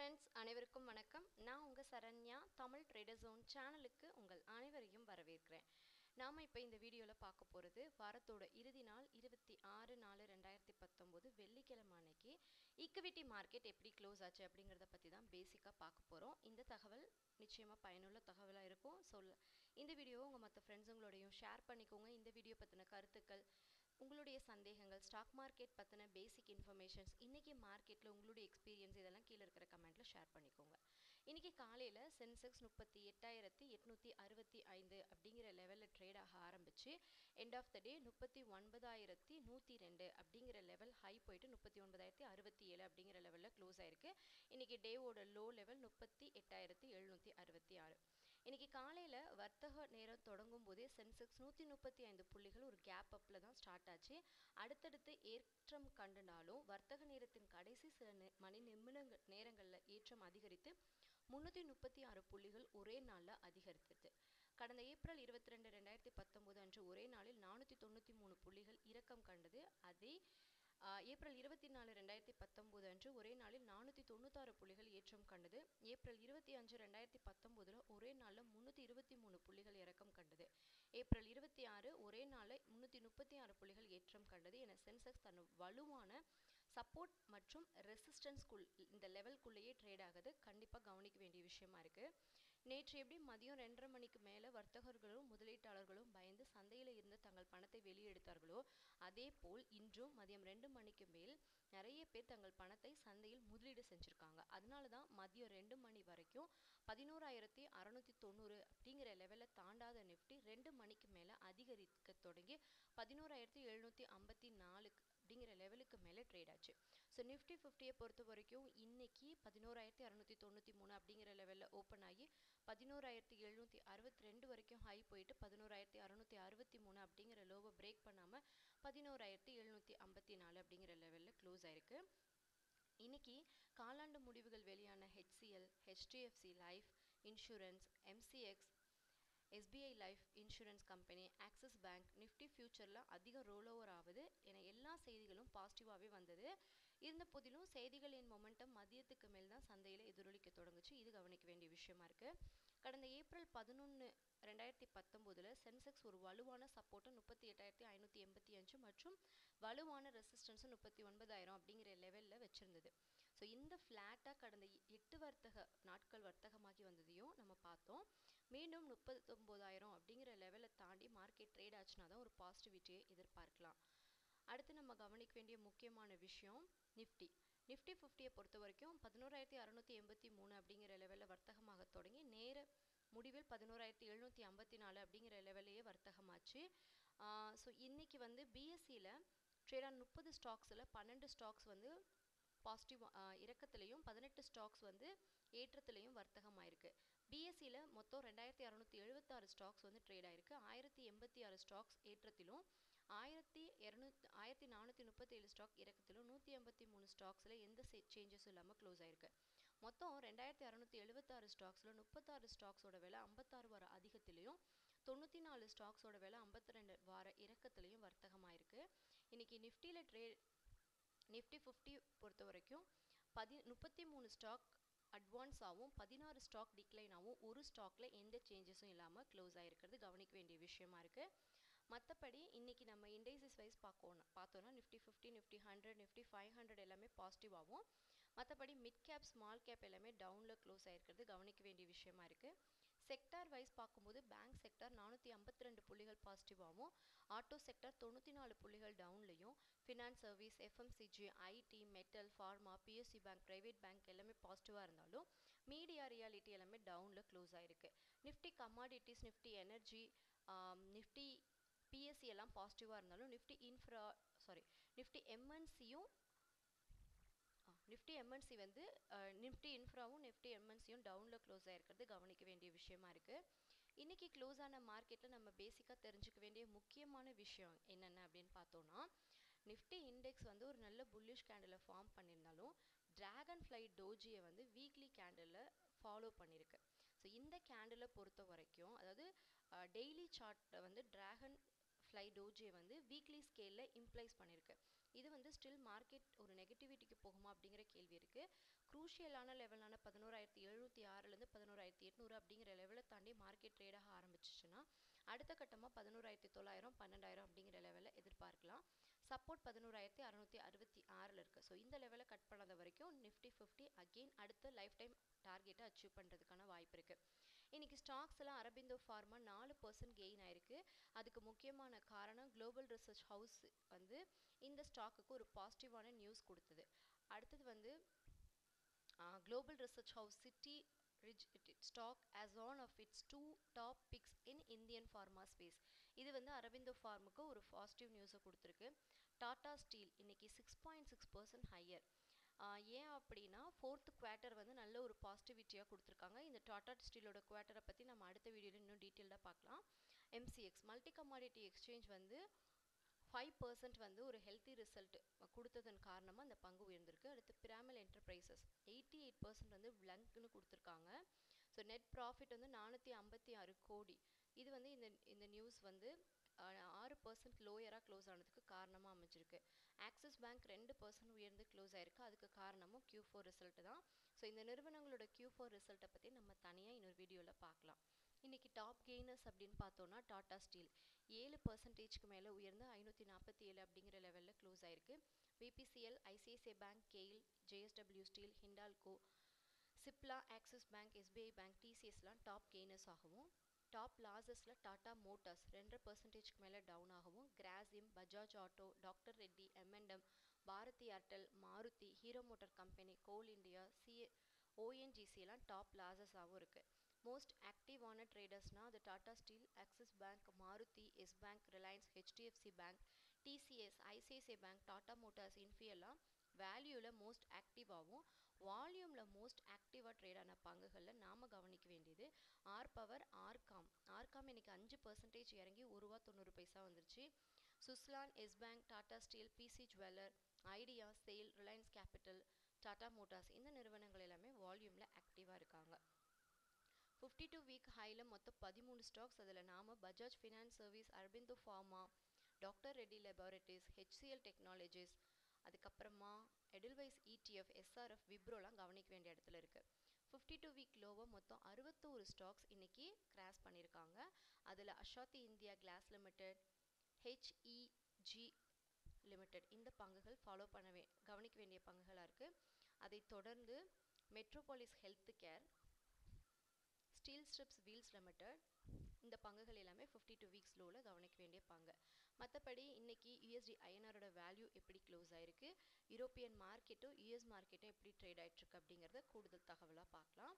friends அனைவருக்கும் வணக்கம் நான் உங்கள் சரண்யா தமிழ் ட்ரேடர் ஜோன் சேனலுக்கு உங்கள் அனைவரையும் வரவேற்கிறேன் நாம் இப்போ இந்த வீடியோவில் பார்க்க போகிறது வாரத்தோட இறுதி நாள் இருபத்தி ஆறு நாலு ரெண்டாயிரத்தி பத்தொம்போது வெள்ளிக்கிழமை அன்னைக்கு ஈக்விட்டி மார்க்கெட் எப்படி க்ளோஸ் ஆச்சு அப்படிங்கிறத பற்றி தான் பேசிக்காக பார்க்க போகிறோம் இந்த தகவல் நிச்சயமாக பயனுள்ள தகவலாக இருக்கும் சொல்ல இந்த வீடியோவை உங்கள் மற்ற ஃப்ரெண்ட்ஸுங்களோடையும் ஷேர் பண்ணிக்கோங்க இந்த வீடியோ பற்றின கருத்துக்கள் உங்களுடைய சந்தேகங்கள் ஸ்டாக் மார்க்கெட் பற்றின பேசிக் இன்ஃபர்மேஷன்ஸ் இன்றைக்கி மார்க்கெட்டில் உங்களுடைய எக்ஸ்பீரியன்ஸ் இதெல்லாம் கீழே இருக்கிற கமெண்ட்டில் ஷேர் பண்ணிக்கோங்க இன்றைக்கி காலையில் சென்செக்ஸ் முப்பத்தி எட்டாயிரத்தி எட்நூற்றி அறுபத்தி ஐந்து அப்படிங்கிற லெவலில் ட்ரேட் ஆக ஆரம்பித்து எண்ட் ஆஃப் த டே முப்பத்தி ஒன்பதாயிரத்தி நூற்றி ரெண்டு அப்படிங்கிற லெவல் ஹை போயிட்டு முப்பத்தி ஒன்பதாயிரத்தி அறுபத்தி ஏழு அப்படிங்கிற லெவலில் க்ளோஸ் ஆயிருக்கு இன்றைக்கி டேவோட லோ லெவல் முப்பத்தி எட்டாயிரத்தி எழுநூற்றி அறுபத்தி ஆறு இன்றைக்கி காலையில் வர்த்தக நேரம் தொடங்கும் போதே சென்செக்ஸ் நூற்றி முப்பத்தி ஐந்து புள்ளிகள் ஒரு கேப் அப்பில் தான் ஸ்டார்ட் ஆச்சு அடுத்தடுத்து ஏற்றம் கண்டுனாலும் வர்த்தக நேரத்தின் கடைசி சில நே- மணி நிமிடங்கள் நேரங்களில் ஏற்றம் அதிகரித்து முந்நூற்றி முப்பத்தி ஆறு புள்ளிகள் ஒரே நாளில் அதிகரித்தது கடந்த ஏப்ரல் இருபத்தி ரெண்டு ரெண்டாயிரத்தி பத்தொம்போது அன்று ஒரே நாளில் நானூற்றி தொண்ணூற்றி மூணு புள்ளிகள் இறக்கம் கண்டது அதே ஆஹ், ஏப்ரல் இருபத்தி நாலு ரெண்டாயிரத்தி பத்தொம்போது அன்று ஒரே நாளில் நானூற்றி தொண்ணூத்தாறு புள்ளிகள் ஏற்றம் கண்டது ஏப்ரல் இருபத்தி அஞ்சு ரெண்டாயிரத்தி பத்தொம்போதில் ஒரே நாளில் முந்நூற்றி இருபத்தி மூணு புள்ளிகள் இறக்கம் கண்டது ஏப்ரல் இருபத்தி ஆறு ஒரே நாளில் முந்நூற்றி முப்பத்தி ஆறு புள்ளிகள் ஏற்றம் கண்டது என சென்செக்ஸ் தன் வலுவான சப்போர்ட் மற்றும் ரெசிஸ்டன்ஸ்குள் இந்த லெவல்குள்ளேயே ட்ரேட் ஆகுது கண்டிப்பாக கவனிக்க வேண்டிய விஷயமா இருக்குது நேற்று எப்படி மதியம் ரெண்டரை மணிக்கு மேலே வர்த்தகர்களும் முதலீட்டாளர்களும் பயந்து சந்தையில் இருந்த தங்கள் பணத்தை வெளியெடுத்தார்களோ அதே போல் இன்றும் மதியம் ரெண்டு மணிக்கு மேல் நிறைய பேர் தங்கள் பணத்தை சந்தையில் முதலீடு செஞ்சுருக்காங்க அதனால தான் மதியம் ரெண்டு மணி வரைக்கும் பதினோராயிரத்தி அறநூற்றி தொண்ணூறு அப்படிங்கிற லெவலில் தாண்டாத நிஃப்டி ரெண்டு மணிக்கு மேலே அதிகரிக்க தொடங்கி பதினோராயிரத்தி எழுநூற்றி ஐம்பத்தி நாலுக்கு அப்படிங்கிற லெவலுக்கு மேலே ட்ரேட் ஆச்சு ஸோ நிஃப்டி ஃபிஃப்டியை பொறுத்த வரைக்கும் இன்னைக்கு பதினோராயிரத்தி அறநூற்றி தொண்ணூற்றி மூணு அப்படிங்கிற லெவலில் ஓப்பன் ஆகி பதினோராயிரத்தி எழுநூற்றி அறுபத்தி ரெண்டு வரைக்கும் ஹை போயிட்டு பதினோராயிரத்தி அறநூற்றி அறுபத்தி மூணு அப்படிங்கிற லோவை பிரேக் பண்ணாமல் பதினோராயிரத்தி எழுநூற்றி ஐம்பத்தி நாலு அப்படிங்கிற லெவலில் க்ளோஸ் ஆயிருக்கு இன்னைக்கு காலாண்டு முடிவுகள் வெளியான HCL HDFC life insurance MCX SBI life insurance company Axis bank Nifty ஃபியூச்சரில் அதிக ரோல் ஓவர் ஆகுது என எல்லா செய்திகளும் பாசிட்டிவாகவே வந்தது இருந்த போதிலும் செய்திகளின் மொமெண்டம் மதியத்துக்கு மேல் தான் சந்தையில் எதிரொலிக்க தொடங்குச்சு இது கவனிக்க வேண்டிய விஷயமா இருக்குது கடந்த ஏப்ரல் பதினொன்று ரெண்டாயிரத்தி பத்தொம்போதில் சென்செக்ஸ் ஒரு வலுவான சப்போர்ட்டை முப்பத்தி எட்டாயிரத்தி ஐநூற்றி எண்பத்தி அஞ்சு மற்றும் வலுவான ரெசிஸ்டன்ஸும் முப்பத்தி ஒன்பதாயிரம் அப்படிங்கிற லெவலில் வச்சுருந்தது ஸோ இந்த ஃப்ளாட்டாக கடந்த எ- எட்டு வர்த்தக நாட்கள் வர்த்தகமாகி வந்ததையும் நம்ம பார்த்தோம் மீண்டும் முப்பத்தொம்போதாயிரம் அப்படிங்கிற லெவலை தாண்டி மார்க்கெட் ட்ரேட் ஆச்சுன்னா தான் ஒரு பாசிட்டிவிட்டியை எதிர்பார்க்கலாம் அடுத்து நம்ம கவனிக்க வேண்டிய முக்கியமான விஷயம் நிஃப்டி நிஃப்டி ஃபிஃப்டியை பொறுத்த வரைக்கும் பதினோராயிரத்தி அறநூற்றி எண்பத்தி மூணு அப்படிங்கிற லெவலில் வர்த்தகமாக தொடங்கி நேர முடிவில் பதினோராயிரத்தி எழுநூற்றி ஐம்பத்தி நாலு அப்படிங்கிற லெவல்லையே வர்த்தகமாச்சு ஸோ இன்னைக்கு வந்து பிஎஸ்சியில் ட்ரேடான முப்பது ஸ்டாக்ஸில் பன்னெண்டு ஸ்டாக்ஸ் வந்து பாசிட்டிவ் இறக்கத்துலேயும் பதினெட்டு ஸ்டாக்ஸ் வந்து ஏற்றத்துலேயும் வர்த்தகமாயிருக்கு பிஎஸ்சியில் மொத்தம் ரெண்டாயிரத்தி அறநூற்றி எழுபத்தாறு ஸ்டாக்ஸ் வந்து ட்ரேட் ஆயிருக்கு ஆயிரத்தி எண்பத்தி ஆறு ஸ்டாக்ஸ் ஏற்றத்திலும் ஆயிரத்தி இரநூத்தி ஆயிரத்தி நானூற்றி முப்பத்தேழு ஸ்டாக் இறக்கத்திலும் நூற்றி எண்பத்தி மூணு ஸ்டாக்ஸில் எந்த சேஞ்சஸும் இல்லாமல் க்ளோஸ் ஆயிருக்கு மொத்தம் ரெண்டாயிரத்தி அறநூற்றி எழுபத்தாறு ஸ்டாக்ஸில் முப்பத்தாறு ஸ்டாக்ஸோட விலை ஐம்பத்தாறு வார அதிகத்திலையும் தொண்ணூற்றி நாலு ஸ்டாக்ஸோட விலை ஐம்பத்தி ரெண்டு வார இறக்கத்துலையும் வர்த்தகமாயிருக்கு இன்னைக்கு நிஃப்டியில் ட்ரேட் நிஃப்டி ஃபிஃப்டி பொறுத்த வரைக்கும் பதி முப்பத்தி மூணு ஸ்டாக் அட்வான்ஸாகவும் பதினாறு ஸ்டாக் டிக்ளைனாகவும் ஒரு ஸ்டாக்கில் எந்த சேஞ்சஸும் இல்லாமல் க்ளோஸ் ஆகிருக்கிறது கவனிக்க வேண்டிய விஷயமா இருக்குது மற்றபடி இன்னைக்கு நம்ம இண்டைசஸ் வைஸ் பார்க்கணும் பார்த்தோன்னா Nifty fifty Nifty hundred Nifty five hundred எல்லாமே பாசிட்டிவாகவும் மற்றபடி மிட் கேப் ஸ்மால் கேப் எல்லாமே டவுனில் க்ளோஸ் ஆகிருக்கிறது கவனிக்க வேண்டிய விஷயமா இருக்குது செக்டார் வைஸ் பார்க்கும்போது பேங்க் செக்டார் நானூற்றி ஐம்பத்தி ரெண்டு புள்ளிகள் பாசிட்டிவாகவும் ஆட்டோ செக்டார் தொண்ணூற்றி நாலு புள்ளிகள் டவுன்லையும் finance service FMCG IT metal pharma PSU bank private bank எல்லாமே பாசிட்டிவாக இருந்தாலும் மீடியா ரியாலிட்டி எல்லாமே டவுனில் க்ளோஸ் ஆயிருக்கு Nifty commodities Nifty energy Nifty PSE எல்லாம் பாசிட்டிவாக இருந்தாலும் நிஃப்டி இன்ஃப்ரா சாரி நிஃப்டி எம்என்சியும் நிஃப்டி எம்என்சி வந்து அஹ், நிஃப்டி இன்ஃப்ராவும் நிஃப்டி எம்என்சியும் டவுனில் க்ளோஸ் ஆயிருக்கிறது கவனிக்க வேண்டிய விஷயமா இருக்குது இன்னைக்கு க்ளோஸ் ஆன மார்க்கெட்டில் நம்ம பேசிக்காக தெரிஞ்சுக்க வேண்டிய முக்கியமான விஷயம் என்னென்ன அப்படின்னு பார்த்தோன்னா நிஃப்டி இண்டெக்ஸ் வந்து ஒரு நல்ல புல்லிஷ் கேண்டிலை ஃபார்ம் பண்ணியிருந்தாலும் டிராகன் ஃப்ளை டோஜியை வந்து வீக்லி கேண்டிலில் ஃபாலோ பண்ணியிருக்கு ஸோ இந்த கேண்டிலை பொறுத்த வரைக்கும் அதாவது டெய்லி சார்ட்டை வந்து டிராகன் ஃப்ளை டோஜே வந்து வீக்லி ஸ்கேலில் இம்ப்ளைஸ் பண்ணியிருக்கு இது வந்து ஸ்டில் மார்க்கெட் ஒரு நெகட்டிவிட்டிக்கு போகுமா அப்படிங்கிற கேள்வி இருக்குது க்ரூஷியலான லெவலான பதினோராயிரத்தி எழுநூற்றி ஆறுலேருந்து பதினோராயிரத்தி எட்நூறு அப்படிங்கிற லெவலை தாண்டி மார்க்கெட் ட்ரேடாக ஆரம்பிச்சிச்சுன்னா அடுத்த கட்டமாக பதினோராயிரத்தி தொள்ளாயிரம் பன்னெண்டாயிரம் அப்படிங்கிற லெவலில் எதிர்பார்க்கலாம் சப்போர்ட் பதினோராயிரத்தி அறநூற்றி அறுபத்தி ஆறில் இருக்குது ஸோ இந்த லெவலை கட் பண்ணாத வரைக்கும் நிஃப்டி ஃபிஃப்டி அகெயின் அடுத்த லைஃப் டைம் டார்கெட்டை அச்சீவ் பண்ணுறதுக்கான வாய்ப்பு இருக்குது இன்றைக்கி ஸ்டாக்ஸ் எல்லாம் அரபிந்தோ ஃபார்மா நாலு பர்சன்ட் கெயின் ஆயிருக்கு அதுக்கு முக்கியமான காரணம் குளோபல் ரிசர்ச் ஹவுஸ் வந்து இந்த ஸ்டாக்குக்கு ஒரு பாசிட்டிவான நியூஸ் கொடுத்தது அடுத்தது வந்து global research house Citi rich stock as one of its two top picks in Indian pharma space இது வந்து அரவிந்தோ ஃபார்முக்கு ஒரு பாசிட்டிவ் நியூஸை கொடுத்துருக்கு டாடா ஸ்டீல் இன்னைக்கு six point six percent higher ஏன் அப்படின்னா ஃபோர்த் குவார்ட்டர் வந்து நல்ல ஒரு பாசிட்டிவிட்டியாக கொடுத்துருக்காங்க இந்த டாடா ஸ்டீலோட குவார்ட்டரை பற்றி நம்ம அடுத்த வீடியோவில் இன்னும் டீட்டெயில்டாக பார்க்கலாம் எம்சிஎக்ஸ் மல்டி கமாடிட்டி எக்ஸ்சேஞ்ச் வந்து ஃபைவ் பர்சன்ட் வந்து ஒரு ஹெல்த்தி ரிசல்ட் கொடுத்ததன் காரணமாக அந்த பங்கு உயர்ந்திருக்கு அடுத்து Piramal enterprises eighty eight percent வந்து பிளங்க்னு கொடுத்துருக்காங்க ஸோ நெட் ப்ராஃபிட் வந்து நானூற்றி ஐம்பத்தி ஆறு கோடி இது வந்து இந்த இந்த நியூஸ் வந்து ஆறு பர்சன்ட் லோயராக க்ளோஸ் ஆனதுக்கு காரணமாக அமைஞ்சிருக்கு ஆக்சிஸ் பேங்க் ரெண்டு பர்சன்ட் உயர்ந்து க்ளோஸ் ஆயிருக்கு அதுக்கு காரணமும் கியூ ஃபோர் ரிசல்ட் தான் ஸோ இந்த நிறுவனங்களோட கியூ ஃபோர் ரிசல்ட்டை பற்றி நம்ம தனியாக இன்னொரு வீடியோவில் பார்க்கலாம் இன்றைக்கி டாப் கெய்னர்ஸ் அப்படின்னு பார்த்தோன்னா டாடா ஸ்டீல் ஏழு பர்சன்டேஜ்க்கு மேலே உயர்ந்து ஐநூற்றி நாற்பத்தி ஏழு அப்படிங்கிற லெவலில் க்ளோஸ் ஆயிருக்கு BPCL ICICI bank GAIL JSW steel Hindalco Cipla Axis bank SBI bank டிசிஎஸ்லாம் டாப் கெய்னர்ஸ் ஆகவும் டாப் லாசஸில் டாடா மோட்டார்ஸ் ரெண்டரை பர்சன்டேஜ்க்கு மேலே டவுன் ஆகவும் Grasim Bajaj auto doctor Reddy M and M Bharti Airtel Maruti Hero motor company coal India CA ஓஎன்ஜிசிலாம் டாப் லாசஸாகவும் இருக்குது மோஸ்ட் ஆக்டிவான ட்ரேடர்ஸ்னால் அது Tata steel Axis bank Maruti Yes bank Reliance HDFC bank TCS ICICI bank Tata motors இன்ஃபியெல்லாம் வேல்யூவில் மோஸ்ட் ஆக்டிவாகவும் வால்யூமில் மோஸ்ட் ஆக்டிவாக ட்ரேடான பங்குகளில் நாம் கவனிக்க வேண்டியது ஆர் பவர் ஆர்காம் ஆர்காம் இன்னைக்கு அஞ்சு பர்சன்டேஜ் இறங்கி ஒரு ரூபா தொண்ணூறு பைசா வந்துருச்சு Suzlon Yes bank Tata steel PC jeweller Idea SAIL Reliance capital Tata motors இந்த நிறுவனங்கள் எல்லாமே வால்யூமில் ஆக்டிவாக இருக்காங்க ஃபிஃப்டி டூ வீக் ஹையில் மொத்தம் பதிமூணு ஸ்டாக்ஸ் அதில் நாம் Bajaj finance service Aurobindo pharma doctor Reddy laboratories HCL technologies அதுக்கப்புறமா எடில்வைஸ் இடிஎஃப் எஸ்ஆர்எஃப் விப்ரோலாம் கவனிக்க வேண்டிய இடத்துல இருக்குது ஃபிஃப்டி டூ வீக் லோவாக மொத்தம் அறுபத்தோரு ஸ்டாக்ஸ் இன்றைக்கி கிராஸ் பண்ணியிருக்காங்க அதில் Asahi India glass limited HEG limited இந்த பங்குகள் ஃபாலோ பண்ண வே கவனிக்க வேண்டிய பங்குகளாக இருக்குது அதை தொடர்ந்து Metropolis health care steel strips wheels limited இந்த பங்குகள் எல்லாமே ஃபிஃப்டி டூ வீக்ஸ் லோவில் கவனிக்க வேண்டிய பங்கு மற்றபடி இன்னைக்கு யூஎஸ்டி ஐஎன்ஆரோட வேல்யூ எப்படி க்ளோஸ் ஆயிருக்கு யூரோப்பியன் மார்க்கெட்டும் யூஎஸ் மார்க்கெட்டும் எப்படி ட்ரேட் ஆயிட்டுருக்கு அப்படிங்கிறத கூடுதல் தகவலாக பார்க்கலாம்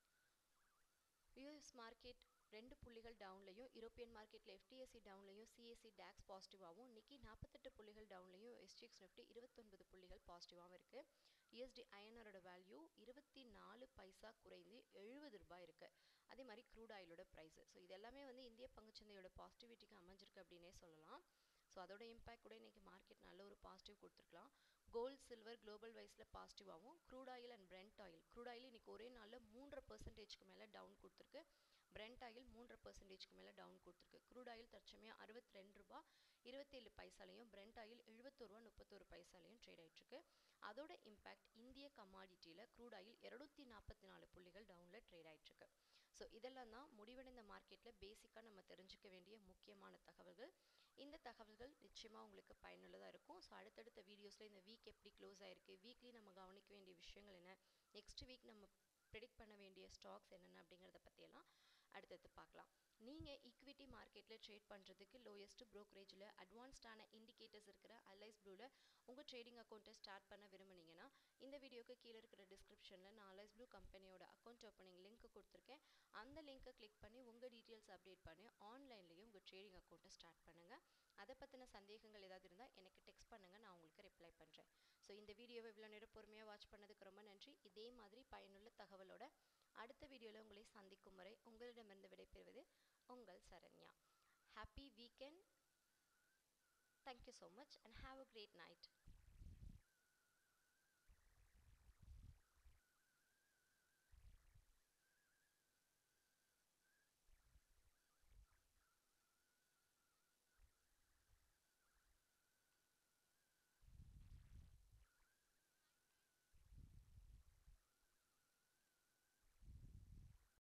யூஎஸ் மார்க்கெட் ரெண்டு புள்ளிகள் டவுன்லையும் யூரோப்பியன் மார்க்கெட்டில் எஃப்டிஎஸ்சி டவுன்லையும் சிஎஸ்சி டேக்ஸ் பாசிட்டிவாகவும் நிக்கி நாற்பத்தெட்டு புள்ளிகள் டவுன்லையும் எஸ்டிஎக்ஸ் நிஃப்டி இருபத்தொன்பது புள்ளிகள் பாசிட்டிவாகவும் இருக்குது யூஎஸ்டி ஐஎன்ஆரோட வேல்யூ இருபத்தி நாலு பைசா குறைந்து எழுபது ரூபாய் இருக்குது அதே மாதிரி க்ரூட் ஆயிலோட ப்ரைஸு ஸோ இது எல்லாமே வந்து இந்திய பங்குச்சந்தையோட பாசிட்டிவிட்டிக்கு அமைஞ்சிருக்கு அப்படின்னே சொல்லலாம் ஸோ அதோட இம்பாக்ட் கூட இன்றைக்கி மார்க்கெட் நல்ல ஒரு பாசிட்டிவ் கொடுத்துருக்கலாம் கோல்டு சில்வர் குளோபல் வைஸில் பாசிட்டிவாகவும் crude oil and Brent oil crude oil இன்றைக்கி ஒரே நாளில் மூன்றரை பர்சன்டேஜ்க்கு மேலே டவுன் கொடுத்துருக்கு பிரெண்ட் ஆயில் மூன்றரை பர்சன்டேஜ்க்கு மேலே டவுன் கொடுத்துருக்கு க்ரூட் ஆயில் தற்சமயம் அறுபத்தி ரெண்டு ரூபா இருபத்தேழு பைசாலையும் பிரெண்ட் ஆயில் எழுபத்தொரு ரூபா முப்பத்தொரு பைசாலையும் ட்ரேட் ஆகிட்டுருக்கு அதோட இம்பாக்ட் இந்திய கமாடிட்டியில் க்ரூட் ஆயில் இரநூத்தி நாற்பத்தி நாலு புள்ளிகள் டவுனில் ட்ரேட் ஆகிட்டுருக்கு ஸோ இதெல்லாம் தான் முடிவடைந்த மார்க்கெட்டில் பேசிக்காக நம்ம தெரிஞ்சுக்க வேண்டிய முக்கியமான தகவல்கள் இந்த தகவல்கள் நிச்சயமாக உங்களுக்கு பயனுள்ளதாக இருக்கும் ஸோ அடுத்தடுத்த வீடியோஸில் இந்த வீக் எப்படி க்ளோஸ் ஆயிருக்கு வீக்லி நம்ம கவனிக்க வேண்டிய விஷயங்கள் என்ன நெக்ஸ்ட் வீக் நம்ம ப்ரெடிக்ட் பண்ண வேண்டிய ஸ்டாக்ஸ் என்னென்ன அப்படிங்கிறத பற்றியெல்லாம் அடுத்தடுத்து பார்க்கலாம் நீங்கள் ஈக்விட்டி மார்க்கெட்டில் ட்ரேட் பண்ணுறதுக்கு லோயஸ்ட் ப்ரோக்கரேஜில் அட்வான்ஸ்டான இண்டிகேட்டர்ஸ் இருக்கிற அலைஸ் ப்ளூவில் உங்கள் ட்ரேடிங் அக்கௌண்ட்டை ஸ்டார்ட் பண்ண விரும்புனீங்கன்னா இந்த வீடியோக்கு கீழே இருக்கிற டிஸ்கிரிப்ஷனில் நான் அலைஸ் ப்ளூ கம்பெனியோட அக்கௌண்ட் ஓப்பனிங் லிங்க் கொடுத்துருக்கேன் அந்த லிங்க்கை கிளிக் பண்ணி உங்கள் டீட்டெயில்ஸ் அப்டேட் பண்ணி ஆன்லைன்லேயும் உங்கள் ட்ரேடிங் அக்கௌண்ட்டை ஸ்டார்ட் பண்ணுங்கள் அதை பற்றின சந்தேகங்கள் ஏதாவது இருந்தால் எனக்கு டெக்ஸ்ட் பண்ணுங்கள் நான் உங்களுக்கு ரிப்ளை பண்ணுறேன் ஸோ இந்த வீடியோவை இவ்வளோ நேரம் பொறுமையாக வாட்ச் பண்ணதுக்கு ரொம்ப நன்றி இதே மாதிரி பயனுள்ள தகவலோட அடுத்த வீடியோவில் உங்களை சந்திக்கும் வரை உங்களிடமிருந்து விடைபெறுவது உங்கள் Saranya happy weekend thank you so much and have a great night